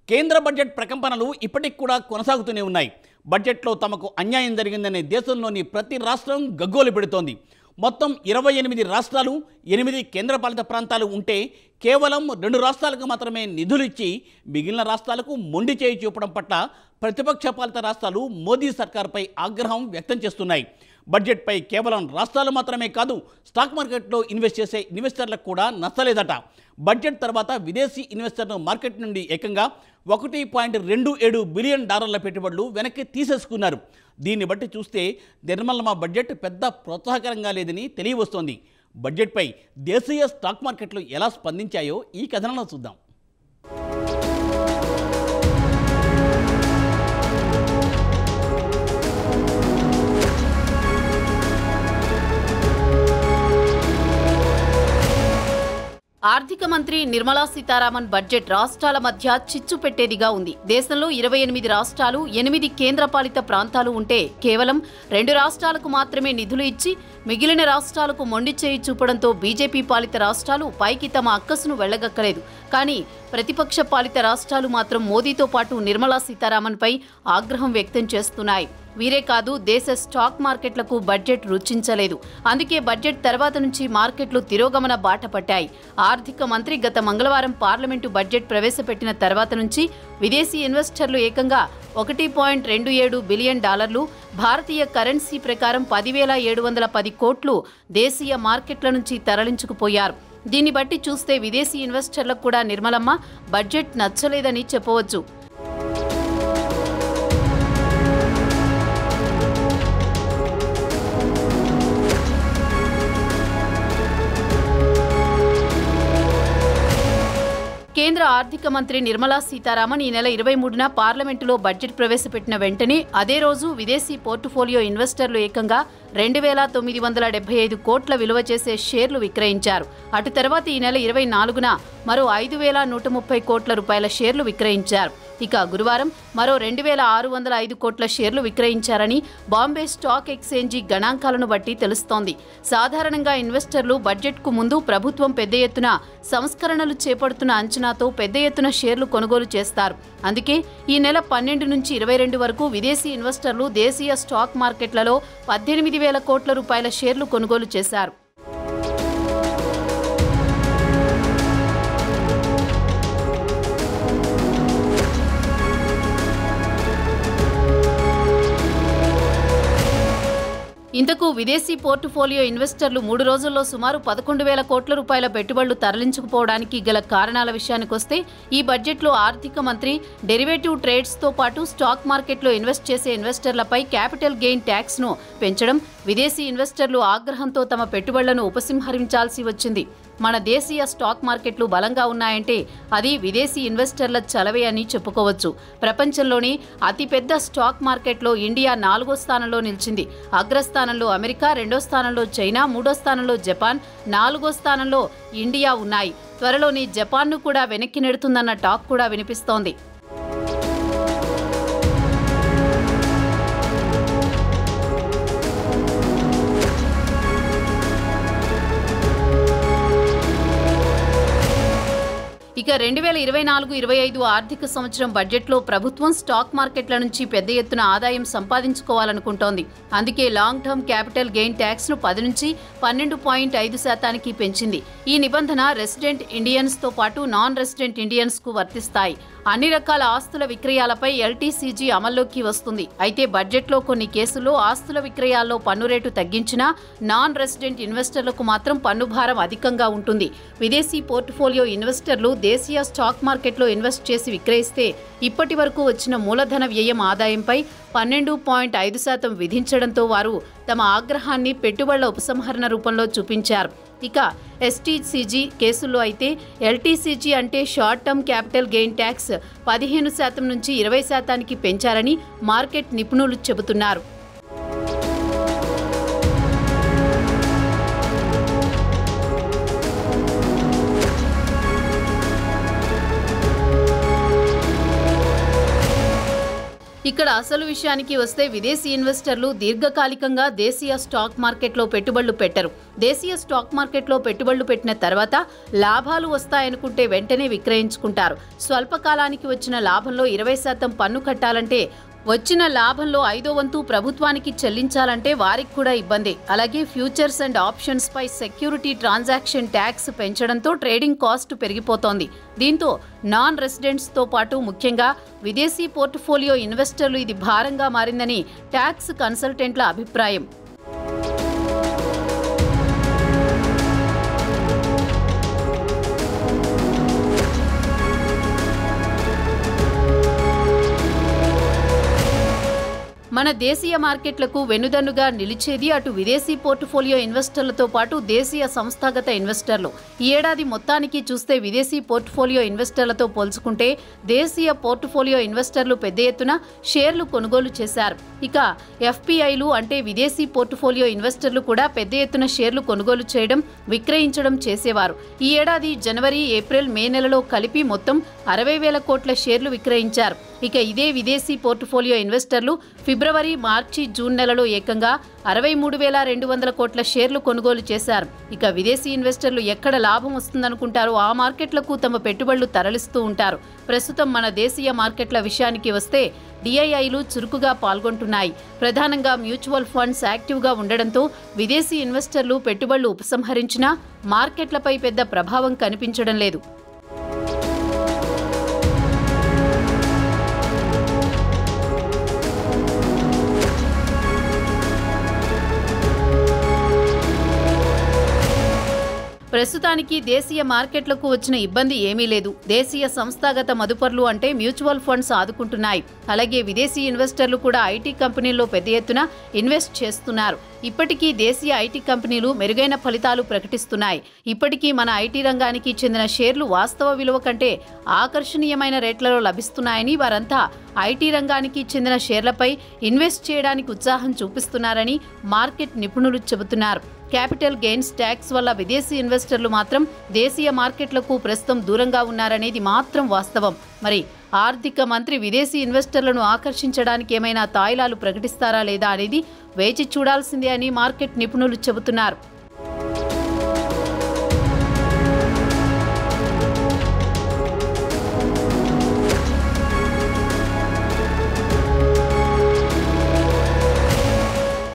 కేంద్ర బడ్జెట్ ప్రకంపనలు ఇప్పటికి కూడా కొనసాగుతూనే ఉన్నాయి బడ్జెట్లో తమకు అన్యాయం జరిగిందనే దేశంలోని ప్రతి రాష్ట్రం గగ్గోలు పెడుతోంది మొత్తం ఇరవై ఎనిమిది రాష్ట్రాలు ఎనిమిది కేంద్రపాలిత ప్రాంతాలు ఉంటే కేవలం రెండు రాష్ట్రాలకు మాత్రమే నిధులు ఇచ్చి మిగిలిన రాష్ట్రాలకు మొండి చేయి చూపడం పట్ల ప్రతిపక్ష పాలిత రాష్ట్రాలు మోదీ సర్కార్పై ఆగ్రహం వ్యక్తం చేస్తున్నాయి బడ్జెట్పై కేవలం రాష్ట్రాలు మాత్రమే కాదు స్టాక్ మార్కెట్లో ఇన్వెస్ట్ చేసే ఇన్వెస్టర్లకు కూడా నచ్చలేదట బడ్జెట్ తర్వాత విదేశీ ఇన్వెస్టర్ను మార్కెట్ నుండి ఏకంగా ఒకటి పాయింట్ రెండు ఏడు బిలియన్ డాలర్ల పెట్టుబడులు వెనక్కి తీసేసుకున్నారు దీన్ని బట్టి చూస్తే నిర్మలమ బడ్జెట్ పెద్ద ప్రోత్సాహకరంగా లేదని తెలియవస్తోంది బడ్జెట్పై దేశీయ స్టాక్ మార్కెట్లు ఎలా స్పందించాయో ఈ కథనంలో చూద్దాం ఆర్థిక మంత్రి నిర్మలా సీతారామన్ బడ్జెట్ రాష్ట్రాల మధ్య చిచ్చు పెట్టేదిగా ఉంది దేశంలో ఇరవై ఎనిమిది రాష్ట్రాలు ఎనిమిది కేంద్రపాలిత ప్రాంతాలు ఉంటే కేవలం రెండు రాష్ట్రాలకు మాత్రమే నిధులు ఇచ్చి మిగిలిన రాష్ట్రాలకు మొండి చేయి చూపడంతో బీజేపీ పాలిత రాష్ట్రాలు పైకి తమ అక్కసును వెళ్లగక్కలేదు కానీ ప్రతిపక్ష పాలిత రాష్ట్రాలు మాత్రం మోదీతో పాటు నిర్మలా సీతారామన్పై ఆగ్రహం వ్యక్తం చేస్తున్నాయి వీరే కాదు దేశ స్టాక్ మార్కెట్లకు బడ్జెట్ రుచించలేదు అందుకే బడ్జెట్ తర్వాత నుంచి మార్కెట్లు తిరోగమన బాట పట్టాయి ఆర్థిక మంత్రి గత మంగళవారం పార్లమెంటు బడ్జెట్ ప్రవేశపెట్టిన తర్వాత నుంచి విదేశీ ఇన్వెస్టర్లు ఏకంగా ఒకటి పాయింట్ రెండు ఏడు బిలియన్ డాలర్లు భారతీయ కరెన్సీ ప్రకారం పదివేల ఏడు వందల పది కోట్లు దేశీయ మార్కెట్ల నుంచి తరలించుకుపోయారు దీన్ని బట్టి చూస్తే విదేశీ ఇన్వెస్టర్లకు కూడా నిర్మలమ్మ బడ్జెట్ నచ్చలేదని చెప్పవచ్చు కేంద్ర ఆర్థిక మంత్రి నిర్మలా సీతారామన్ ఈ నెల ఇరవై మూడున పార్లమెంటులో బడ్జెట్ ప్రవేశపెట్టిన వెంటనే అదే రోజు విదేశీ పోర్టుఫోలియో ఇన్వెస్టర్లు ఏకంగా రెండు వేల తొమ్మిది వందల డెబ్బై ఐదు కోట్ల విలువ చేసే షేర్లు విక్రయించారు అటు తర్వాత ఈ నెల ఇరవై నాలుగున మరో ఐదు వేల నూట ముప్పై కోట్ల రూపాయల షేర్లు విక్రయించారు ఇక గురువారం మరో రెండు వేల ఆరు వందల ఐదు కోట్ల షేర్లు విక్రయించారని బాంబే స్టాక్ ఎక్స్చేంజి గణాంకాలను బట్టి తెలుస్తోంది సాధారణంగా ఇన్వెస్టర్లు బడ్జెట్కు ముందు ప్రభుత్వం పెద్ద ఎత్తున సంస్కరణలు చేపడుతున్న అంచనాతో పెద్ద ఎత్తున షేర్లు కొనుగోలు చేస్తారు అందుకే ఈ నెల పన్నెండు నుంచి ఇరవై రెండు వరకు విదేశీ ఇన్వెస్టర్లు దేశీయ స్టాక్ మార్కెట్లలో పద్దెనిమిది వేల కోట్ల రూపాయల షేర్లు కొనుగోలు చేశారు ఇంతకు విదేశీ పోర్టుఫోలియో ఇన్వెస్టర్లు మూడు రోజుల్లో సుమారు పదకొండు వేల కోట్ల రూపాయల పెట్టుబడులు తరలించుకుపోవడానికి గల కారణాల విషయానికొస్తే ఈ బడ్జెట్లో ఆర్థిక మంత్రి డెరివేటివ్ ట్రేడ్స్తో పాటు స్టాక్ మార్కెట్లో ఇన్వెస్ట్ చేసే ఇన్వెస్టర్లపై క్యాపిటల్ గెయిన్ ట్యాక్స్ను పెంచడం విదేశీ ఇన్వెస్టర్లు ఆగ్రహంతో తమ పెట్టుబడులను ఉపసంహరించాల్సి వచ్చింది మన దేశీయ స్టాక్ మార్కెట్లు బలంగా ఉన్నాయంటే అది విదేశీ ఇన్వెస్టర్ల చలవే అని చెప్పుకోవచ్చు ప్రపంచంలోని అతిపెద్ద స్టాక్ మార్కెట్లో ఇండియా నాలుగో స్థానంలో నిలిచింది అగ్రస్థానంలో అమెరికా రెండో స్థానంలో చైనా మూడో స్థానంలో జపాన్ నాలుగో స్థానంలో ఇండియా ఉన్నాయి త్వరలోని జపాన్ను కూడా వెనక్కి నెడుతుందన్న టాక్ కూడా వినిపిస్తోంది ఇక రెండు వేల ఇరవై నాలుగు ఇరవై ఐదు ఆర్థిక సంవత్సరం బడ్జెట్లో ప్రభుత్వం స్టాక్ మార్కెట్ల నుంచి పెద్ద ఎత్తున ఆదాయం సంపాదించుకోవాలనుకుంటోంది అందుకే లాంగ్ టర్మ్ క్యాపిటల్ గెయిన్ ట్యాక్స్ను పది నుంచి పన్నెండు పాయింట్ ఐదు శాతానికి పెంచింది ఈ నిబంధన రెసిడెంట్ ఇండియన్స్తో పాటు నాన్ రెసిడెంట్ ఇండియన్స్కు వర్తిస్తాయి అన్ని రకాల ఆస్తుల విక్రయాలపై ఎల్టీసీజీ అమల్లోకి వస్తుంది అయితే బడ్జెట్లో కొన్ని కేసుల్లో ఆస్తుల విక్రయాల్లో పన్ను రేటు తగ్గించినా నాన్ రెసిడెంట్ ఇన్వెస్టర్లకు మాత్రం పన్ను భారం అధికంగా ఉంటుంది విదేశీ పోర్టుఫోలియో ఇన్వెస్టర్లు దేశీయ స్టాక్ మార్కెట్లో ఇన్వెస్ట్ చేసి విక్రయిస్తే ఇప్పటి వరకు వచ్చిన మూలధన వ్యయం ఆదాయంపై పన్నెండు పాయింట్ ఐదు శాతం విధించడంతో వారు తమ ఆగ్రహాన్ని పెట్టుబడుల ఉపసంహరణ రూపంలో చూపించారు ఇక ఎస్టీసీజీ కేసుల్లో అయితే ఎల్టీసీజీ అంటే short term capital gain tax పదిహేను శాతం నుంచి ఇరవై శాతానికి పెంచారని మార్కెట్ నిపుణులు చెబుతున్నారు ఇక్కడ అసలు విషయానికి వస్తే విదేశీ ఇన్వెస్టర్లు దీర్ఘకాలికంగా దేశీయ స్టాక్ మార్కెట్లో పెట్టుబడులు పెట్టరు దేశీయ స్టాక్ మార్కెట్లో పెట్టుబడులు పెట్టిన తర్వాత లాభాలు వస్తాయనుకుంటే వెంటనే విక్రయించుకుంటారు స్వల్పకాలానికి వచ్చిన లాభంలో ఇరవై శాతం పన్ను కట్టాలంటే వచ్చిన లాభంలో ఐదో వంతు ప్రభుత్వానికి చెల్లించాలంటే వారికి కూడా ఇబ్బంది అలాగే ఫ్యూచర్స్ అండ్ ఆప్షన్స్ పై సెక్యూరిటీ ట్రాన్సాక్షన్ ట్యాక్స్ పెంచడంతో ట్రేడింగ్ కాస్ట్ పెరిగిపోతోంది దీంతో నాన్ రెసిడెంట్స్ తో పాటు ముఖ్యంగా విదేశీ పోర్ట్ఫోలియో ఇన్వెస్టర్లు ఇది భారంగా మారిందని ట్యాక్స్ కన్సల్టెంట్ల అభిప్రాయం మన దేశీయ మార్కెట్లకు వెన్నుదన్నుగా నిలిచేది అటు విదేశీ పోర్ట్ఫోలియో ఇన్వెస్టర్లతో పాటు దేశీయ సంస్థాగత ఇన్వెస్టర్లు ఈ ఏడాది మొత్తానికి చూస్తే విదేశీ పోర్ట్ఫోలియో ఇన్వెస్టర్లతో పోల్చుకుంటే దేశీయ పోర్ట్ఫోలియో ఇన్వెస్టర్లు పెద్ద ఎత్తున షేర్లు కొనుగోలు చేశారు ఇక ఎఫ్పిఐలు అంటే విదేశీ పోర్ట్ఫోలియో ఇన్వెస్టర్లు కూడా పెద్ద ఎత్తున షేర్లు కొనుగోలు చేయడం విక్రయించడం చేసేవారు ఈ ఏడాది జనవరి ఏప్రిల్ మే నెలలో కలిపి మొత్తం అరవై వేల కోట్ల షేర్లు విక్రయించారు ఇక ఇదే విదేశీ పోర్ట్ఫోలియో ఇన్వెస్టర్లు ఫిబ్రవరి మార్చి జూన్ నెలలో ఏకంగా అరవై మూడు వేల రెండు వందల కోట్ల షేర్లు కొనుగోలు చేశారు ఇక విదేశీ ఇన్వెస్టర్లు ఎక్కడ లాభం వస్తుందనుకుంటారో ఆ మార్కెట్లకు తమ పెట్టుబడులు తరలిస్తూ ఉంటారు ప్రస్తుతం మన దేశీయ మార్కెట్ల విషయానికి వస్తే డిఐఐలు చురుకుగా పాల్గొంటున్నాయి ప్రధానంగా మ్యూచువల్ ఫండ్స్ యాక్టివ్గా ఉండడంతో విదేశీ ఇన్వెస్టర్లు పెట్టుబడులు ఉపసంహరించినా మార్కెట్లపై పెద్ద ప్రభావం కనిపించడం లేదు ప్రస్తుతానికి దేశీయ మార్కెట్లకు వచ్చిన ఇబ్బంది ఏమీ లేదు దేశీయ సంస్థాగత మదుపర్లు అంటే మ్యూచువల్ ఫండ్స్ ఆదుకుంటున్నాయి అలాగే విదేశీ ఇన్వెస్టర్లు కూడా ఐటీ కంపెనీల్లో పెద్ద ఎత్తున ఇన్వెస్ట్ చేస్తున్నారు ఇప్పటికీ దేశీయ ఐటీ కంపెనీలు మెరుగైన ఫలితాలు ప్రకటిస్తున్నాయి ఇప్పటికీ మన ఐటీ రంగానికి చెందిన షేర్లు వాస్తవ విలువ కంటే ఆకర్షణీయమైన రేట్లలో లభిస్తున్నాయని వారంతా ఐటీ రంగానికి చెందిన షేర్లపై ఇన్వెస్ట్ చేయడానికి ఉత్సాహం చూపిస్తున్నారని మార్కెట్ నిపుణులు చెబుతున్నారు క్యాపిటల్ గెయిన్స్ ట్యాక్స్ వల్ల విదేశీ ఇన్వెస్టర్లు మాత్రం దేశీయ మార్కెట్లకు ప్రస్తుతం దూరంగా ఉన్నారనేది మాత్రం వాస్తవం మరి ఆర్థిక మంత్రి విదేశీ ఇన్వెస్టర్లను ఆకర్షించడానికి ఏమైనా తాయిలాలు ప్రకటిస్తారా లేదా అనేది వేచి చూడాల్సిందే అని మార్కెట్ నిపుణులు చెబుతున్నారు